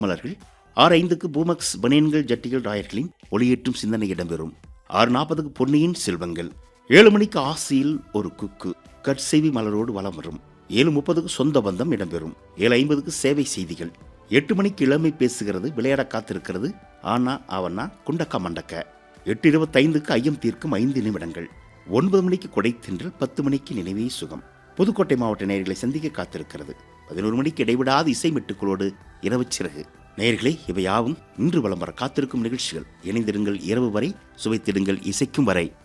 மலர்கள் ஆறு ஐந்துக்கு பூமக்ஸ் பனியன்கள் ஜட்டிகள் ராயர்களின் ஒளியேற்றும் சிந்தனை இடம்பெறும் ஆறு நாற்பதுக்கு பொன்னியின் செல்வங்கள் ஏழு மணிக்கு ஆசியில் ஒரு குக்கு கட்செவி மலரோடு வலம் வரும் ஏழு முப்பதுக்கு சொந்த பந்தம் இடம்பெறும் ஏழு ஐம்பதுக்கு சேவை செய்திகள் எட்டு மணிக்கு இளமை பேசுகிறது விளையாட காத்திருக்கிறது ஆனா அவனா குண்டக்க மண்டக்க எட்டு இருபத்தைந்துக்கு ஐயம் தீர்க்கும் ஐந்து நிமிடங்கள் ஒன்பது மணிக்கு கொடை தின்றல் பத்து மணிக்கு நினைவே சுகம் புதுக்கோட்டை மாவட்ட நேயர்களை சந்திக்க காத்திருக்கிறது பதினோரு மணிக்கு இடைவிடாத இசை மெட்டுக்களோடு இரவு சிறகு நேயர்களே இவை யாவும் இன்று வலம் வர காத்திருக்கும் நிகழ்ச்சிகள் இணைந்திருங்கள் இரவு வரை சுவைத்திடுங்கள் இசைக்கும் வரை